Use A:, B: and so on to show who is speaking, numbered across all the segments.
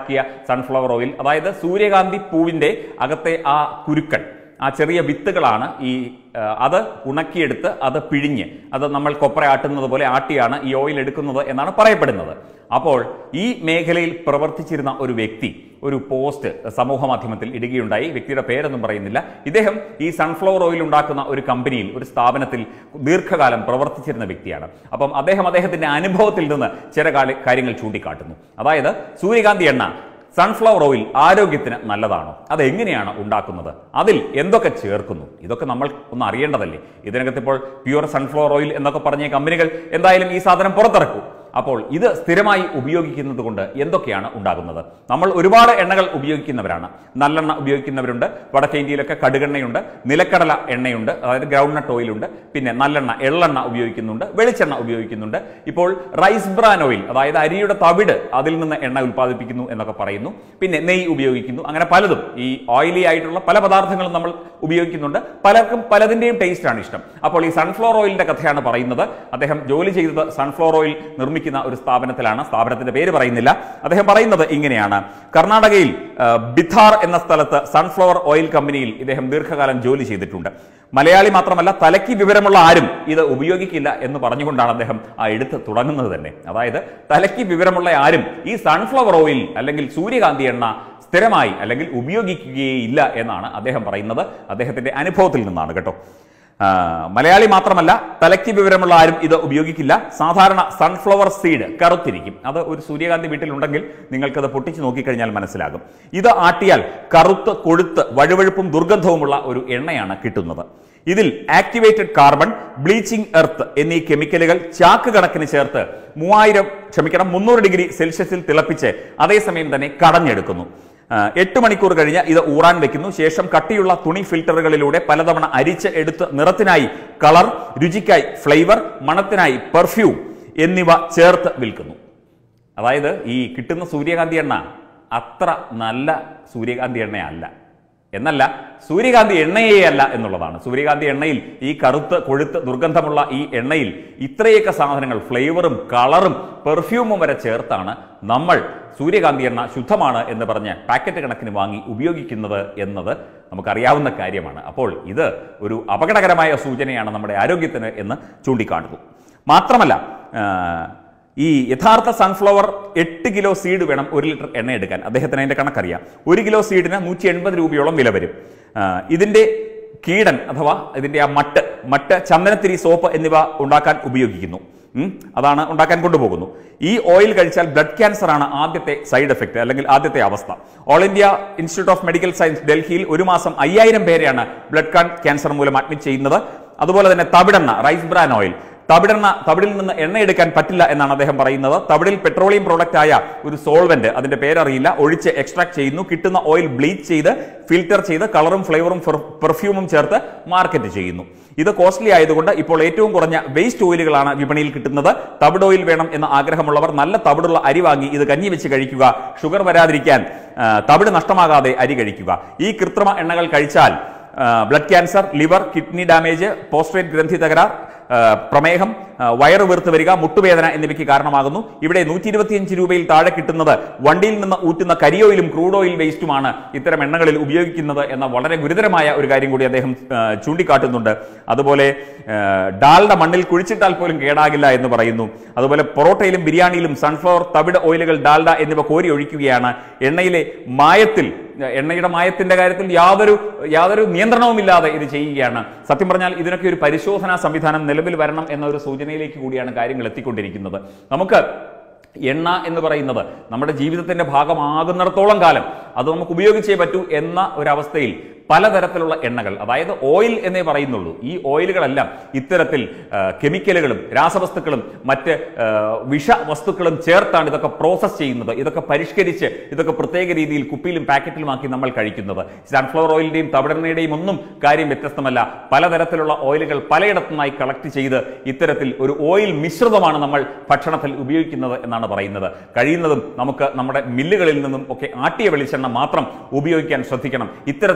A: ക്കിയ sunflower oil അതായത് സൂര്യകാന്തി പൂവിന്റെ അകത്തെ ആ കുരുക്കൾ ആ ചെറിയ വിത്തുകളാണ് ഈ ആ, അത് ഉണക്കിയെടുത്ത് അത് പിഴിഞ്ഞ് അത് നമ്മൾ കൊപ്ര ആട്ടുന്നത് പോലെ ആട്ടിയാണ് ഈ ഓയിൽ എടുക്കുന്നത് എന്നാണ് പറയപ്പെടുന്നത് അപ്പോൾ ഈ മേഖലയിൽ പ്രവർത്തിച്ചിരുന്ന ഒരു വ്യക്തി ഒരു പോസ്റ്റ് സമൂഹ മാധ്യമത്തിൽ ഇടുകയുണ്ടായി വ്യക്തിയുടെ പേരൊന്നും പറയുന്നില്ല ഇദ്ദേഹം ഈ സൺഫ്ലവർ ഓയിൽ ഉണ്ടാക്കുന്ന ഒരു കമ്പനിയിൽ ഒരു സ്ഥാപനത്തിൽ ദീർഘകാലം പ്രവർത്തിച്ചിരുന്ന വ്യക്തിയാണ് അപ്പം അദ്ദേഹം അദ്ദേഹത്തിന്റെ അനുഭവത്തിൽ നിന്ന് ചില കാല- കാര്യങ്ങൾ ചൂണ്ടിക്കാട്ടുന്നു അതായത് സൂര്യകാന്തി എണ്ണ സൺഫ്ലവർ ഓയിൽ ആരോഗ്യത്തിന് നല്ലതാണോ അത് എങ്ങനെയാണ് ഉണ്ടാക്കുന്നത് അതിൽ എന്തൊക്കെ ചേർക്കുന്നു ഇതൊക്കെ നമ്മൾ ഒന്ന് അറിയേണ്ടതല്ലേ ഇതിനകത്ത് ഇപ്പോൾ പ്യുവർ സൺഫ്ലവർ ഓയിൽ എന്നൊക്കെ പറഞ്ഞ കമ്പനികൾ എന്തായാലും ഈ സാധനം പുറത്തിറക്കും അപ്പോൾ ഇത് സ്ഥിരമായി ഉപയോഗിക്കുന്നത് കൊണ്ട് എന്തൊക്കെയാണ് ഉണ്ടാകുന്നത് നമ്മൾ ഒരുപാട് എണ്ണകൾ ഉപയോഗിക്കുന്നവരാണ് നല്ലെണ്ണ ഉപയോഗിക്കുന്നവരുണ്ട് വടക്കേ ഇന്ത്യയിലൊക്കെ കടുകെണ്ണയുണ്ട് നിലക്കടല എണ്ണയുണ്ട് അതായത് ഗ്രൗണ്ട് നട്ട് ഓയിലുണ്ട് പിന്നെ നല്ലെണ്ണ എള്ളെണ്ണ ഉപയോഗിക്കുന്നുണ്ട് വെളിച്ചെണ്ണ ഉപയോഗിക്കുന്നുണ്ട് ഇപ്പോൾ റൈസ് ബ്രാൻ ഓയിൽ അതായത് അരിയുടെ തവിട് അതിൽ നിന്ന് എണ്ണ ഉൽപ്പാദിപ്പിക്കുന്നു എന്നൊക്കെ പറയുന്നു പിന്നെ നെയ്യ് ഉപയോഗിക്കുന്നു അങ്ങനെ പലതും ഈ ഓയിലി ആയിട്ടുള്ള പല പദാർത്ഥങ്ങളും നമ്മൾ ഉപയോഗിക്കുന്നുണ്ട് പലർക്കും പലതിന്റെയും ടേസ്റ്റ് ആണ് ഇഷ്ടം അപ്പോൾ ഈ സൺഫ്ലവർ ഓയിലിന്റെ കഥയാണ് പറയുന്നത് അദ്ദേഹം ജോലി ചെയ്തത് സൺഫ്ലവർ ഓയിൽ നിർമ്മിക്കുന്ന ഒരു സ്ഥാപനത്തിലാണ് സ്ഥാപനത്തിന്റെ പേര് പറയുന്നില്ല അദ്ദേഹം പറയുന്നത് ഇങ്ങനെയാണ് കർണാടകയിൽ ആ, ബിഥാർ എന്ന സ്ഥലത്ത് സൺഫ്ലവർ ഓയിൽ കമ്പനിയിൽ ഇദ്ദേഹം ദീർഘകാലം ജോലി ചെയ്തിട്ടുണ്ട് മലയാളി മാത്രമല്ല തലയ്ക്ക് വിവരമുള്ള ആരും ഇത് ഉപയോഗിക്കില്ല എന്ന് പറഞ്ഞുകൊണ്ടാണ് അദ്ദേഹം ആ എടുത്ത് തുടങ്ങുന്നത് തന്നെ അതായത് തലയ്ക്ക് വിവരമുള്ള ആരും ഈ സൺഫ്ലവർ ഓയിൽ അല്ലെങ്കിൽ സൂര്യകാന്തി എണ്ണ സ്ഥിരമായി അല്ലെങ്കിൽ ഉപയോഗിക്കുകയില്ല എന്നാണ് അദ്ദേഹം പറയുന്നത് അദ്ദേഹത്തിന്റെ അനുഭവത്തിൽ നിന്നാണ് കേട്ടോ ആ, മലയാളി മാത്രമല്ല തലയ്ക്ക് വിവരമുള്ള ആരും ഇത് ഉപയോഗിക്കില്ല സാധാരണ സൺഫ്ലവർ സീഡ് കറുത്തിരിക്കും അത് ഒരു സൂര്യകാന്തി വീട്ടിലുണ്ടെങ്കിൽ നിങ്ങൾക്കത് പൊട്ടിച്ച് നോക്കിക്കഴിഞ്ഞാൽ മനസ്സിലാകും ഇത് ആട്ടിയാൽ കറുത്ത് കൊഴുത്ത് വഴുവഴുപ്പും ദുർഗന്ധവുമുള്ള ഒരു എണ്ണയാണ് കിട്ടുന്നത് ഇതിൽ ആക്ടിവേറ്റഡ് കാർബൺ ബ്ലീച്ചിങ് എർത്ത് എന്നീ കെമിക്കലുകൾ ചാക്ക് കണക്കിന് ചേർത്ത് മൂവായിരം ക്ഷമിക്കണം മുന്നൂറ് ഡിഗ്രി സെൽഷ്യസിൽ തിളപ്പിച്ച് അതേസമയം തന്നെ കടഞ്ഞെടുക്കുന്നു ആ, എട്ട് മണിക്കൂർ കഴിഞ്ഞ് ഇത് ഊറാൻ വെക്കുന്നു ശേഷം കട്ടിയുള്ള തുണി ഫിൽറ്ററുകളിലൂടെ പലതവണ അരിച്ച് എടുത്ത് നിറത്തിനായി കളർ രുചിക്കായി ഫ്ലേവർ മണത്തിനായി പെർഫ്യൂം എന്നിവ ചേർത്ത് വിൽക്കുന്നു അതായത് ഈ കിട്ടുന്ന സൂര്യകാന്തി എണ്ണ അത്ര നല്ല സൂര്യകാന്തി എണ്ണയല്ല എന്നല്ല സൂര്യകാന്തി എണ്ണയേ അല്ല എന്നുള്ളതാണ് സൂര്യകാന്തി എണ്ണയിൽ ഈ കറുത്ത് കൊഴുത്ത് ദുർഗന്ധമുള്ള ഈ എണ്ണയിൽ ഇത്രയൊക്കെ സാധനങ്ങൾ ഫ്ലേവറും കളറും പെർഫ്യൂമും വരെ ചേർത്താണ് നമ്മൾ സൂര്യകാന്തി എണ്ണ ശുദ്ധമാണ് എന്ന് പറഞ്ഞ് പാക്കറ്റ് കണക്കിന് വാങ്ങി ഉപയോഗിക്കുന്നത് എന്നത് നമുക്കറിയാവുന്ന കാര്യമാണ് അപ്പോൾ ഇത് ഒരു അപകടകരമായ സൂചനയാണ് നമ്മുടെ ആരോഗ്യത്തിന് എന്ന് ചൂണ്ടിക്കാട്ടുന്നു മാത്രമല്ല ആ, ഈ യഥാർത്ഥ സൺഫ്ലവർ എട്ട് കിലോ സീഡ് വേണം ഒരു ലിറ്റർ എണ്ണ എടുക്കാൻ അദ്ദേഹത്തിന് അതിന്റെ കണക്കറിയാം ഒരു കിലോ സീഡിന് നൂറ്റി എൺപത് രൂപയോളം വില വരും ആ, ഇതിന്റെ കീടൻ അഥവാ ഇതിന്റെ ആ മട്ട് മട്ട് ചന്ദനത്തിരി സോപ്പ് എന്നിവ ഉണ്ടാക്കാൻ ഉപയോഗിക്കുന്നു ഉം, അതാണ് ഉണ്ടാക്കാൻ കൊണ്ടുപോകുന്നു ഈ ഓയിൽ കഴിച്ചാൽ ബ്ലഡ് ക്യാൻസർ ആണ് ആദ്യത്തെ സൈഡ് എഫക്ട് അല്ലെങ്കിൽ ആദ്യത്തെ അവസ്ഥ all India institute of medical science ഡൽഹിയിൽ ഒരു മാസം അയ്യായിരം പേരെയാണ് ബ്ലഡ് ക്യാൻസർ മൂലം അഡ്മിറ്റ് ചെയ്യുന്നത് അതുപോലെ തന്നെ തവിടെണ്ണ റൈസ് ബ്രാൻ ഓയിൽ തവിടെണ്ണ തവിടിൽ നിന്ന് എണ്ണ എടുക്കാൻ പറ്റില്ല എന്നാണ് അദ്ദേഹം പറയുന്നത് തവിടിൽ പെട്രോളിയം പ്രോഡക്റ്റ് ആയ ഒരു സോൾവെന്റ് അതിന്റെ പേരറിയില്ല ഒഴിച്ച് എക്സ്ട്രാക്ട് ചെയ്യുന്നു കിട്ടുന്ന ഓയിൽ ബ്ലീച്ച് ചെയ്ത് ഫിൽറ്റർ ചെയ്ത് കളറും ഫ്ലേവറും പെർഫ്യൂമും ചേർത്ത് മാർക്കറ്റ് ചെയ്യുന്നു ഇത് കോസ്റ്റ്ലി ആയതുകൊണ്ട് ഇപ്പോൾ ഏറ്റവും കുറഞ്ഞ വേസ്റ്റ് ഓയിലുകളാണ് വിപണിയിൽ കിട്ടുന്നത് തവിട് ഓയിൽ വേണം എന്ന ആഗ്രഹമുള്ളവർ നല്ല തവിടുള്ള അരി വാങ്ങി ഇത് കഞ്ഞി വെച്ച് കഴിക്കുക ഷുഗർ വരാതിരിക്കാൻ ആ, തവിട് നഷ്ടമാകാതെ അരി കഴിക്കുക ഈ കൃത്രിമ എണ്ണകൾ കഴിച്ചാൽ blood cancer liver kidney damage പോസ്ട്രേറ്റ് ഗ്രന്ഥി തകരാർ ആ, പ്രമേഹം ആ, വയറ് വീർത്ത് വരിക മുട്ടുവേദന എന്നിവയ്ക്ക് കാരണമാകുന്നു ഇവിടെ നൂറ്റി ഇരുപത്തിയഞ്ച് രൂപയിൽ താഴെ കിട്ടുന്നത് വണ്ടിയിൽ നിന്ന് ഊറ്റുന്ന കരിയോയിലും ക്രൂഡ് ഓയിൽ വേസ്റ്റുമാണ് ഇത്തരം എണ്ണകളിൽ ഉപയോഗിക്കുന്നത് എന്ന വളരെ ഗുരുതരമായ ഒരു കാര്യം കൂടി അദ്ദേഹം ആ, ചൂണ്ടിക്കാട്ടുന്നുണ്ട് അതുപോലെ ആ, ഡാൽഡ മണ്ണിൽ കുഴിച്ചിട്ടാൽ പോലും കേടാകില്ല എന്ന് പറയുന്നു അതുപോലെ പൊറോട്ടയിലും ബിരിയാണിയിലും സൺഫ്ലവർ തവിട് ഓയിലുകൾ ഡാൽഡ എന്നിവ കോരി ഒഴിക്കുകയാണ് എണ്ണയിലെ മായത്തിൽ എണ്ണയുടെ മായത്തിന്റെ കാര്യത്തിൽ യാതൊരു യാതൊരു നിയന്ത്രണവുമില്ലാതെ ഇത് ചെയ്യുകയാണ് സത്യം പറഞ്ഞാൽ ഇതിനൊക്കെ ഒരു പരിശോധനാ സംവിധാനം നിലവിൽ വരണം എന്ന ഒരു സൂചനയിലേക്ക് കൂടിയാണ് കാര്യങ്ങൾ എത്തിക്കൊണ്ടിരിക്കുന്നത് നമുക്ക് എണ്ണ എന്ന് പറയുന്നത് നമ്മുടെ ജീവിതത്തിന്റെ ഭാഗമാകുന്നിടത്തോളം കാലം അത് നമുക്ക് ഉപയോഗിച്ചേ പറ്റൂ എന്ന ഒരവസ്ഥയിൽ പലതരത്തിലുള്ള എണ്ണകൾ അതായത് ഓയിൽ എന്നേ പറയുന്നുള്ളൂ ഈ ഓയിലുകളെല്ലാം ഇത്തരത്തിൽ ആ, കെമിക്കലുകളും രാസവസ്തുക്കളും മറ്റ് ആ, വിഷവസ്തുക്കളും ചേർത്താണ് ഇതൊക്കെ പ്രോസസ് ചെയ്യുന്നത് ഇതൊക്കെ പരിഷ്കരിച്ച് ഇതൊക്കെ പ്രത്യേക രീതിയിൽ കുപ്പിയിലും പാക്കറ്റിലുമാക്കി നമ്മൾ കഴിക്കുന്നത് സൺഫ്ലവർ ഓയിലിന്റെയും തവിടെണ്ണയുടെയും ഒന്നും കാര്യം വ്യത്യസ്തമല്ല പലതരത്തിലുള്ള ഓയിലുകൾ പലയിടത്തുനിന്നായി കളക്ട് ചെയ്ത് ഇത്തരത്തിൽ ഒരു ഓയിൽ മിശ്രിതമാണ് നമ്മൾ ഭക്ഷണത്തിൽ ഉപയോഗിക്കുന്നത് എന്നാണ് പറയുന്നത് കഴിയുന്നതും നമുക്ക് നമ്മുടെ മില്ലുകളിൽ നിന്നും ഒക്കെ ആട്ടിയ വെളിച്ചെണ്ണ മാത്രം ഉപയോഗിക്കാൻ ശ്രദ്ധിക്കണം ഇത്തരത്തിലുള്ള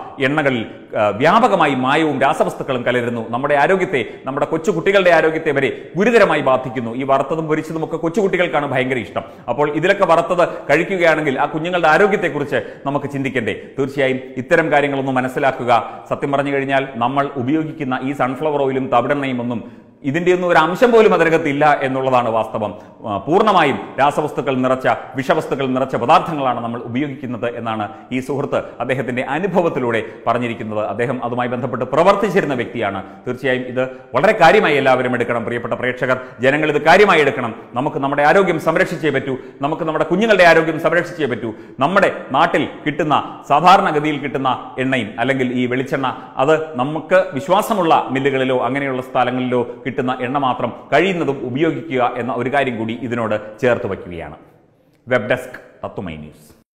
A: എണ്ണകളിൽ ആ, വ്യാപകമായി മായവും രാസവസ്തുക്കളും കലരുന്നു നമ്മുടെ ആരോഗ്യത്തെ നമ്മുടെ കൊച്ചു കുട്ടികളുടെ ആരോഗ്യത്തെ വരെ ഗുരുതരമായി ബാധിക്കുന്നു ഈ വറുത്തതും പൊരിച്ചതും ഒക്കെ കൊച്ചുകുട്ടികൾക്കാണ് ഭയങ്കര ഇഷ്ടം അപ്പോൾ ഇതിലൊക്കെ വറുത്തത് കഴിക്കുകയാണെങ്കിൽ ആ കുഞ്ഞുങ്ങളുടെ ആരോഗ്യത്തെക്കുറിച്ച് നമുക്ക് ചിന്തിക്കണ്ടേ തീർച്ചയായും ഇത്തരം കാര്യങ്ങളൊന്നും മനസ്സിലാക്കുക സത്യം പറഞ്ഞു കഴിഞ്ഞാൽ നമ്മൾ ഉപയോഗിക്കുന്ന ഈ സൺഫ്ലവർ ഓയിലും തവിടെണ്ണയും ഒന്നും ഇതിന്റെ ഒന്നും ഒരു അംശം പോലും അതിനകത്ത് ഇല്ല എന്നുള്ളതാണ് വാസ്തവം ആ, പൂർണ്ണമായും രാസവസ്തുക്കൾ നിറച്ച വിഷവസ്തുക്കൾ നിറച്ച പദാർത്ഥങ്ങളാണ് നമ്മൾ ഉപയോഗിക്കുന്നത് എന്നാണ് ഈ സുഹൃത്ത് അദ്ദേഹത്തിന്റെ അനുഭവത്തിലൂടെ പറഞ്ഞിരിക്കുന്നത് അദ്ദേഹം അതുമായി ബന്ധപ്പെട്ട് പ്രവർത്തിച്ചിരുന്ന വ്യക്തിയാണ് തീർച്ചയായും ഇത് വളരെ കാര്യമായി എല്ലാവരും എടുക്കണം പ്രിയപ്പെട്ട പ്രേക്ഷകർ ജനങ്ങൾ ഇത് കാര്യമായി എടുക്കണം നമുക്ക് നമ്മുടെ ആരോഗ്യം സംരക്ഷിച്ചേ പറ്റൂ നമുക്ക് നമ്മുടെ കുഞ്ഞുങ്ങളുടെ ആരോഗ്യം സംരക്ഷിച്ചേ പറ്റൂ നമ്മുടെ നാട്ടിൽ കിട്ടുന്ന സാധാരണഗതിയിൽ കിട്ടുന്ന എണ്ണയും അല്ലെങ്കിൽ ഈ വെളിച്ചെണ്ണ അത് നമുക്ക് വിശ്വാസമുള്ള മില്ലുകളിലോ അങ്ങനെയുള്ള സ്ഥലങ്ങളിലോ കിട്ടുന്ന എണ്ണ മാത്രം കഴിയുന്നതും ഉപയോഗിക്കുക എന്ന ഒരു കാര്യം കൂടി ഇതിനോട് ചേർത്ത് വയ്ക്കുകയാണ് വെബ് ഡെസ്ക് തത്തുമൈ ന്യൂസ്